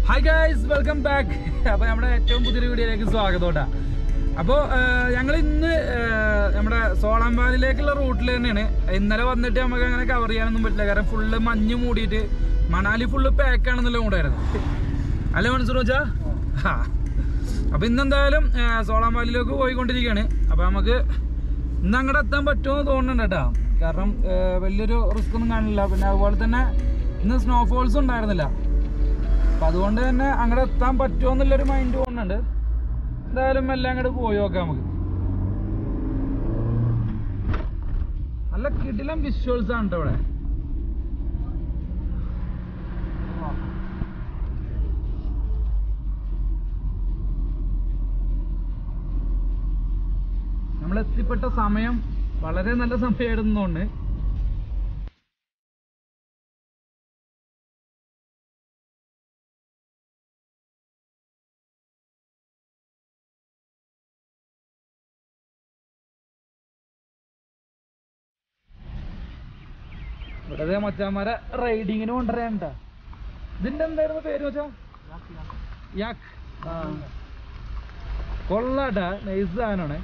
Hi guys welcome back അപ്പൊ നമ്മുടെ ഏറ്റവും പുതിയൊരു വീഡിയോയിലേക്ക് സ്വാഗതം കേട്ടാ അപ്പോൾ ഞങ്ങൾ ഇന്ന് ഏഹ്, നമ്മുടെ സോളാംപാലിലേക്കുള്ള റൂട്ടിൽ തന്നെയാണ് ഇന്നലെ വന്നിട്ട് നമുക്ക് അങ്ങനെ കവർ ചെയ്യാനൊന്നും പറ്റില്ല കാരണം ഫുള്ള് മഞ്ഞ് മൂടിയിട്ട് മണാലി ഫുള്ള് പാക്ക് ആണെന്നുള്ള കൂടായിരുന്നു അല്ലേ മനസ്സൂർ വെച്ചാ ആ അപ്പൊ ഇന്നെന്തായാലും ഏഹ്, സോളാംപാലിലേക്ക് പോയിക്കൊണ്ടിരിക്കുകയാണ് അപ്പൊ നമുക്ക് ഇന്ന് അങ്ങോട്ട് എത്താൻ പറ്റുമെന്ന് തോന്നുന്നുണ്ട് കേട്ടോ കാരണം ഏഹ്, വലിയൊരു റിസ്ക് ഒന്നും കാണില്ല പിന്നെ അതുപോലെ തന്നെ ഇന്ന് സ്നോഫോൾസ് ഉണ്ടായിരുന്നില്ല അപ്പൊ അതുകൊണ്ട് തന്നെ അങ്ങോട്ട് എത്താൻ പറ്റുമോ എന്നുള്ളൊരു മൈൻഡ് തോന്നുന്നുണ്ട് എന്തായാലും എല്ലാം അങ്ങോട്ട് പോയി നോക്കാം നമുക്ക് നല്ല കിടിലം വിഷ്വൽസ് ആണ് ട്ടോ ഇവിടെ നമ്മൾ എത്തിപ്പെട്ട സമയം വളരെ നല്ല സമയമായിരുന്നോണ്ട് ഇവിടെ മച്ചാമാരെ റൈഡിങ്ങിന് കൊണ്ടുവരാണ്ട ഇതിന്റെ എന്തായിരുന്നു പേര് വെച്ചാ യാക്ക് ആ കൊള്ളാട്ടാ നൈസ് സാധനമാണ്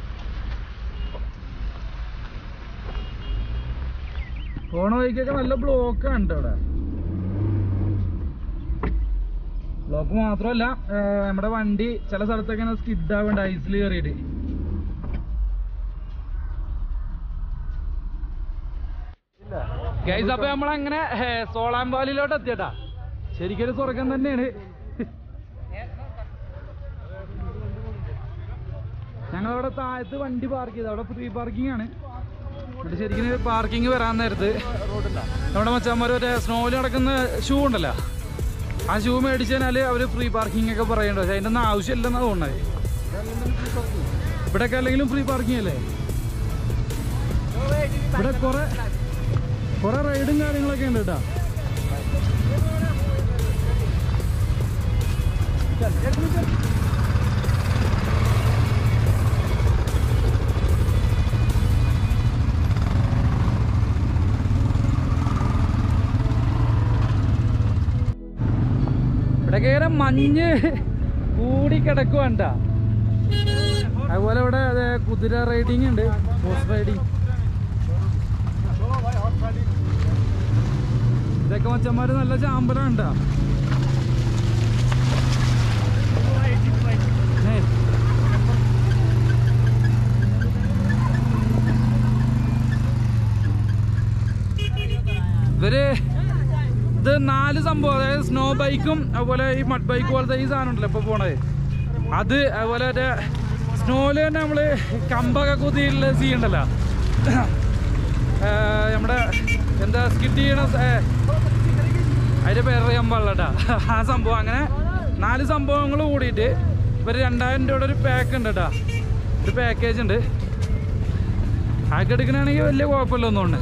പോണ വഴിക്കൊക്കെ നല്ല ബ്ലോക്ക് ഉണ്ട് ഇവിടെ ബ്ലോക്ക് മാത്രമല്ല ഏർ നമ്മുടെ വണ്ടി ചില സ്ഥലത്തൊക്കെ സ്കിഡ് ആവേണ്ട ഐസിൽ കയറിയിട്ട് ഗൈസ് അപ്പൊ നമ്മളങ്ങനെ സോളാംപാലിലോട്ട് എത്തിയട്ടാ ശരിക്കൊരു സ്വർഗം തന്നെയാണ് ഞങ്ങളവിടെ താഴത്ത് വണ്ടി പാർക്ക് ചെയ്ത് അവിടെ ഫ്രീ പാർക്കിംഗ് ആണ് ഇവിടെ ശരിക്കും പാർക്കിംഗ് വരാൻ നേരത്ത് നമ്മുടെ മച്ചാന്മാർ മറ്റേ സ്നോയിൽ നടക്കുന്ന ഷൂ ഉണ്ടല്ലോ ആ ഷൂ മേടിച്ചു കഴിഞ്ഞാല് അവര് ഫ്രീ പാർക്കിംഗ് ഒക്കെ പറയണ്ട പക്ഷെ അതിന്റെ ഒന്നും ആവശ്യമില്ലെന്നാ തോന്നുന്നത് ഇവിടെയൊക്കെ അല്ലെങ്കിലും ഫ്രീ പാർക്കിംഗ് അല്ലേ ഇവിടെ കുറെ കുറെ റൈഡും കാര്യങ്ങളൊക്കെ ഉണ്ട് കേട്ടോ ഇവിടെ കയറി മഞ്ഞ് കൂടി കിടക്കുവാണ്ട അതുപോലെ ഇവിടെ അതെ കുതിര റൈഡിങ് ഉണ്ട് ഹോഴ്സ് റൈഡിങ് ഇതൊക്കെ മച്ചന്മാര് നല്ല ചാമ്പലാണ് ട്ടാ. ഏയ്. ഇവര് ഇത് നാല് സംഭവം അതായത് സ്നോ ബൈക്കും അതുപോലെ ഈ മഡ് ബൈക്ക് പോലത്തെ ഈ സാധനം ഉണ്ടല്ലോ ഇപ്പൊ പോണത് അത് അതുപോലെ മറ്റേ സ്നോയില് തന്നെ നമ്മള് കമ്പൊക്കെ കുത്തിയിട്ടുള്ള സീ ഉണ്ടല്ലോ ഏർ നമ്മുടെ എന്താ സ്കിറ്റ് ചെയ്യണ സ- ഏ, അതിന്റെ പേരറിയാൻ പാടില്ലട്ടാ ആ സംഭവം അങ്ങനെ നാല് സംഭവങ്ങൾ കൂടിയിട്ട് ഇവര് രണ്ടായിരം രൂപയുടെ ഒരു പാക്ക് ഉണ്ട് കേട്ടാ ഒരു പാക്കേജ് ഉണ്ട് അതൊക്കെ എടുക്കണമെങ്കിൽ വലിയ കുഴപ്പമില്ല ഒന്നുകൊണ്ട്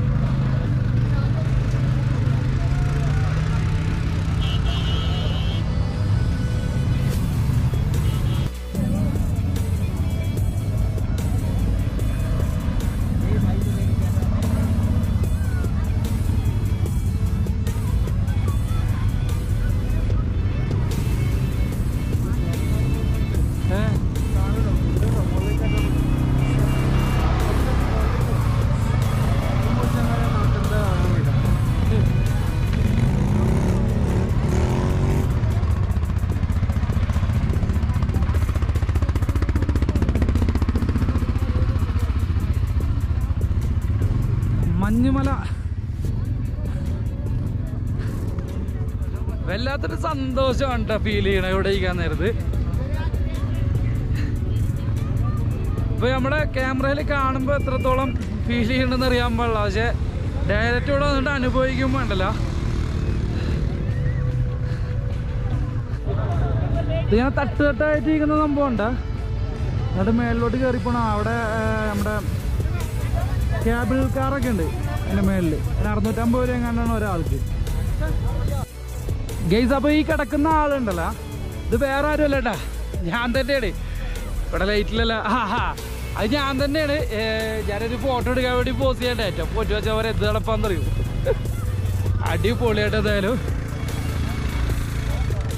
ഏ മഞ്ഞുമല വല്ലാത്തൊരു സന്തോഷമാണ് കേട്ടോ ഫീൽ ചെയ്യണ ഇവിടെ ഇരിക്കാൻ നേരത്ത് ഇപ്പൊ നമ്മുടെ ക്യാമറയിൽ കാണുമ്പോൾ എത്രത്തോളം ഫീൽ ചെയ്യണമെന്ന് അറിയാൻ പാടില്ല പക്ഷെ ഡയറക്റ്റ് ഇവിടെ വന്നിട്ട് അനുഭവിക്കുമ്പോൾ ഉണ്ടല്ലോ ഇത് ഞാൻ തട്ടുതട്ടായിട്ട് ഇരിക്കുന്ന സംഭവം ഉണ്ട് എന്നിട്ട് മേളിലോട്ട് കയറി പോണം അവിടെ ആ, നമ്മുടെ കേബിൾ കാറൊക്കെ ഉണ്ട് അതിന്റെ മേളിൽ അതിന് അറുന്നൂറ്റമ്പത് രൂപ എങ്ങാണ്ടാണ് ഒരാൾക്ക് ഗെയ്സ് അപ്പൊ ഈ കിടക്കുന്ന ആളുണ്ടല്ലോ ഇത് വേറെ ആരും അല്ലേട്ടാ ഞാൻ തന്നെയാണ് ഇവിടെ ലൈറ്റിലല്ല ആ ഹാ അത് ഞാൻ തന്നെയാണ് ഏ, ഞാനൊരു ഫോട്ടോ എടുക്കാൻ വേണ്ടി പോസ്റ്റ് ചെയ്യണ്ടേ ഏറ്റവും പോറ്റി വെച്ചവരെ എന്ത് നടപ്പാന്ന് അറിയൂ അടിപൊളിയായിട്ട് എന്തായാലും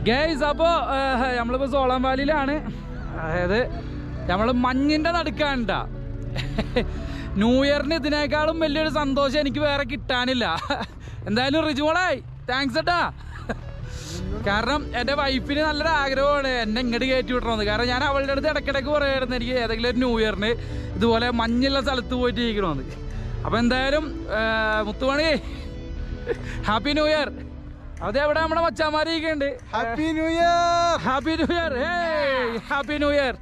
ഗൈസ് അപ്പോൾ നമ്മളിപ്പോൾ സോളാം വാലിയിലാണ് അതായത് നമ്മൾ മഞ്ഞിൻ്റെ നടുക്കാണ്ട ന്യൂ ഇയറിന് ഇതിനേക്കാളും വലിയൊരു സന്തോഷം എനിക്ക് വേറെ കിട്ടാനില്ല എന്തായാലും റിജുമോളായി താങ്ക്സ് ഏട്ടാ കാരണം എൻ്റെ വൈഫിന് നല്ലൊരു ആഗ്രഹമാണ് എന്നെ ഇങ്ങോട്ട് കയറ്റി വിട്ടണമെന്ന് കാരണം ഞാൻ അവളുടെ അടുത്ത് ഇടയ്ക്കിടയ്ക്ക് പറയായിരുന്നു എനിക്ക് ഏതെങ്കിലും ഒരു ന്യൂ ഇയറിന് ഇതുപോലെ മഞ്ഞുള്ള സ്ഥലത്ത് പോയിട്ട് ഇരിക്കണമെന്ന് അപ്പോൾ എന്തായാലും ആ, മുത്തുമണി ഹാപ്പി ന്യൂ ഇയർ അതെ അവിടെ നമ്മുടെ മച്ചാമാരിക്കുണ്ട് happy new year happy new year happy new year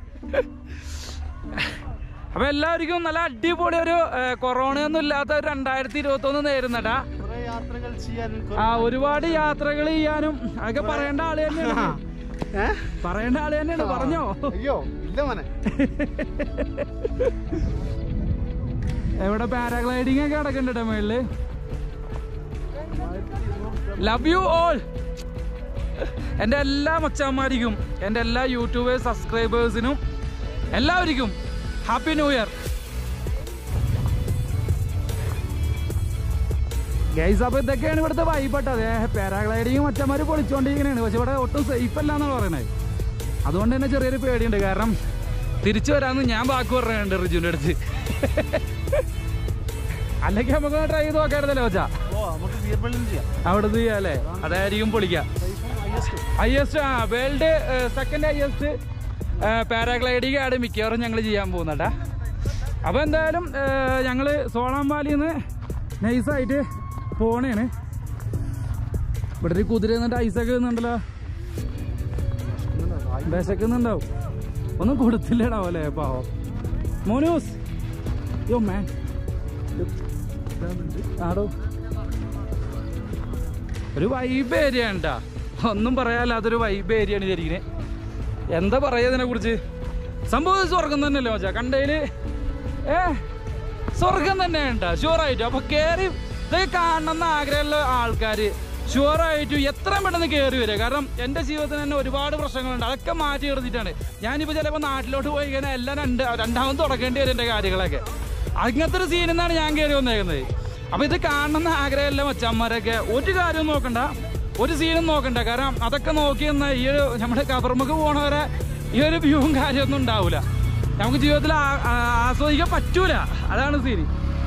അപ്പൊ എല്ലാവർക്കും നല്ല അടിപൊളി ഒരു കൊറോണ ഒന്നും ഇല്ലാത്ത ഒരു രണ്ടായിരത്തി ഇരുപത്തി ഒന്ന് നേരുന്നട്ടാ കുറെ യാത്രകൾ ചെയ്യാൻ ആ ഒരുപാട് യാത്രകൾ ചെയ്യാനും അതൊക്കെ പറയേണ്ട ആള് തന്നെയാണ് ഏ? പറയേണ്ട ആള് തന്നെയാണ് പറഞ്ഞോ അയ്യോ ഇല്ല മോനെ എവിടെ പാരാഗ്ലൈഡിങ് ഒക്കെ നടക്കുന്നുണ്ട് മേളില് ലവ് യു ഓൾ എൻ്റെ എല്ലാ മച്ചാന്മാർക്കും എൻ്റെ എല്ലാ യൂട്യൂബേഴ്സ് സബ്സ്ക്രൈബേഴ്സിനും എല്ലാവർക്കും ഹാപ്പി ന്യൂ ഇയർ ഗൈസ് അപ്പോൾ ഇതൊക്കെയാണ് ഇവിടുത്തെ വൈബട്ട് അതെ പാരാഗ്ലൈഡിങ് മച്ചന്മാർ പൊളിച്ചുകൊണ്ടിരിക്കുന്നതാണ് പക്ഷെ ഇവിടെ ഒട്ടും സേഫ് അല്ല എന്നാണ് പറയുന്നത് അതുകൊണ്ട് തന്നെ ചെറിയൊരു പേടിയുണ്ട് കാരണം തിരിച്ചു വരാമെന്ന് ഞാൻ വാക്ക് പറയുന്നുണ്ട് റിജുവിൻ്റെ അടുത്ത് അല്ലെങ്കിൽ നമുക്ക് ട്രൈ ചെയ്ത് നോക്കായിരുന്നല്ലോ വെച്ചാ ഓ നമുക്ക് ബീർബള്ളിൽ ചെയ്യാം അവിടെ ചെയ്യാം അല്ലേ അതായിരിക്കും പൊളിക്കാം ഹൈയസ്റ്റ് ഹയസ്റ്റ് ആ വേൾഡ് സെക്കൻഡ് ഹയസ്റ്റ് പാരാഗ്ലൈഡിംഗ് ആണ് മിക്കവാറും ഞങ്ങൾ ചെയ്യാൻ പോകുന്നട്ടാ അപ്പോൾ എന്തായാലും ഞങ്ങൾ സോളാം വാലിയിൽ നിന്ന് നൈസായിട്ട് പോണേണ് ഇവിടെ ഒരു കുതിര നിന്നിട്ട് ഐസൊക്കെ നിന്നുണ്ടല്ലോ വിശക്കുന്നുണ്ടാവും ഒന്നും കൊടുത്തില്ലടാവും അല്ലേ പാവം മോനൂസ് യോ മാൻ ആടോ ഒരു വൈബ് ഏരിയ ഉണ്ടാ ഒന്നും പറയാല്ലാത്തൊരു വൈബ് ഏരിയ ആണ് ശരിക്കും എന്താ പറയാ ഇതിനെ കുറിച്ച് സംഭവം സ്വർഗം തന്നെയല്ലേ മച്ചാ കണ്ടതില് ഏ സ്വർഗം തന്നെ ഉണ്ടാ ഷുവറായിട്ടും അപ്പൊ കേറി ഇതൊക്കെ കാണണമെന്ന് ആഗ്രഹമുള്ള ആൾക്കാര് ഷുവറായിട്ടും എത്രയും പെട്ടെന്ന് കയറി വരിക കാരണം എൻ്റെ ജീവിതത്തിൽ തന്നെ ഒരുപാട് പ്രശ്നങ്ങളുണ്ട് അതൊക്കെ മാറ്റി നിർത്തിയിട്ടാണ് ഞാനിപ്പോൾ ചിലപ്പോൾ നാട്ടിലോട്ട് പോയി കഴിഞ്ഞാൽ എല്ലാം രണ്ട് രണ്ടാമത് തുടങ്ങേണ്ടി വരും എൻ്റെ കാര്യങ്ങളൊക്കെ അങ്ങനത്തെ ഒരു സീനിൽ നിന്നാണ് ഞാൻ കയറി വന്നേക്കുന്നത് അപ്പൊ ഇത് കാണണമെന്ന് ആഗ്രഹമില്ല മച്ചന്മാരൊക്കെ ഒരു കാര്യവും നോക്കണ്ട ഒരു സീനും നോക്കണ്ട കാരണം അതൊക്കെ നോക്കി നിന്ന ഈ ഒരു നമ്മുടെ കബർമുക്ക് പോണവരെ ഈ ഒരു വ്യൂവും കാര്യമൊന്നും ഉണ്ടാവൂല നമുക്ക് ജീവിതത്തിൽ ആ- ആ- ആസ്വദിക്കാൻ പറ്റൂല അതാണ് സീന്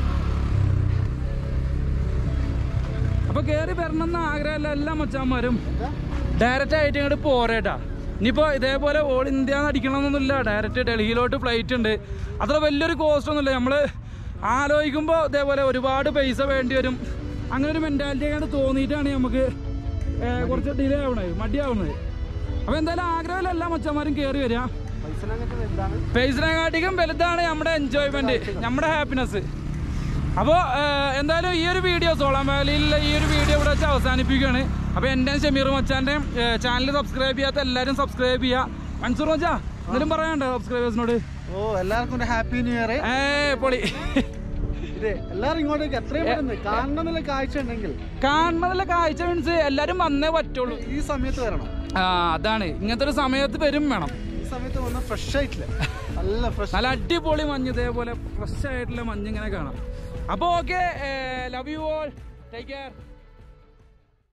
അപ്പൊ കയറി വരണമെന്ന് ആഗ്രഹമില്ല എല്ലാ മച്ചാന്മാരും ഡയറക്റ്റ് ആയിട്ട് ഇങ്ങോട്ട് പോരേട്ടാ ഇനിയിപ്പോ ഇതേപോലെ ഓൾ ഇന്ത്യ അടിക്കണമെന്നൊന്നുമില്ല ഡയറക്റ്റ് ഡൽഹിയിലോട്ട് ഫ്ലൈറ്റ് ഉണ്ട് അത്ര വലിയൊരു കോസ്റ്റ് ഒന്നുമില്ല നമ്മള് ആലോചിക്കുമ്പോൾ ഇതേപോലെ ഒരുപാട് പൈസ വേണ്ടി വരും അങ്ങനെ ഒരു മെന്റാലിറ്റി അങ്ങോട്ട് തോന്നിയിട്ടാണ് നമുക്ക് ഏ, കുറച്ച് ഡിലേ ആവണത് മടിയാവുന്നത് അപ്പൊ എന്തായാലും ആഗ്രഹമില്ല എല്ലാ മച്ചന്മാരും കയറി വരിക പൈസനങ്ങനത്തെ വലുതാണ് പൈസനെക്കാട്ടിക്കും വലുതാണ് നമ്മുടെ എൻജോയ്മെന്റ് നമ്മുടെ ഹാപ്പിനെസ് അപ്പോൾ എന്തായാലും ഈ ഒരു വീഡിയോ സോളാം വാലിയിലുള്ള ഈ ഒരു വീഡിയോ ഇവിടെ വെച്ച് അവസാനിപ്പിക്കുകയാണ് അപ്പോൾ എൻ്റെയും ഷമീർ മച്ചാൻ്റെയും ചാനൽ സബ്സ്ക്രൈബ് ചെയ്യാത്ത എല്ലാവരും സബ്സ്ക്രൈബ് ചെയ്യുക മൻസൂർ മച്ചാ എന്തെങ്കിലും പറയാനുണ്ടോ സബ്സ്ക്രൈബേഴ്സിനോട് ഓ എല്ലാവർക്കും ഒരു ഹാപ്പി ന്യൂ ഇയർ ഏ പൊളി ഇത് എല്ലാവരും ഇങ്ങോട്ടേക്ക് എത്രയും പെട്ടെന്ന് കാണണം എന്നുള്ള കാഴ്ച ഉണ്ടെങ്കിൽ കാണുന്നതല്ല കാഴ്ച മീൻസ് എല്ലാവരും വന്നേ പറ്റുള്ളൂ ഈ സമയത്ത് വരണം ആ അതാണ് ഇങ്ങനത്തെ ഒരു സമയത്ത് വരും വേണം ഈ സമയത്ത് വന്നാൽ ഫ്രഷ് ആയിട്ടില്ല നല്ല ഫ്രഷ് നല്ല അടിപൊളി മഞ്ഞ് ഇതേപോലെ ഫ്രഷ് ആയിട്ടുള്ള മഞ്ഞ് ഇങ്ങനെ കാണാം അപ്പോൾ okay love you all take care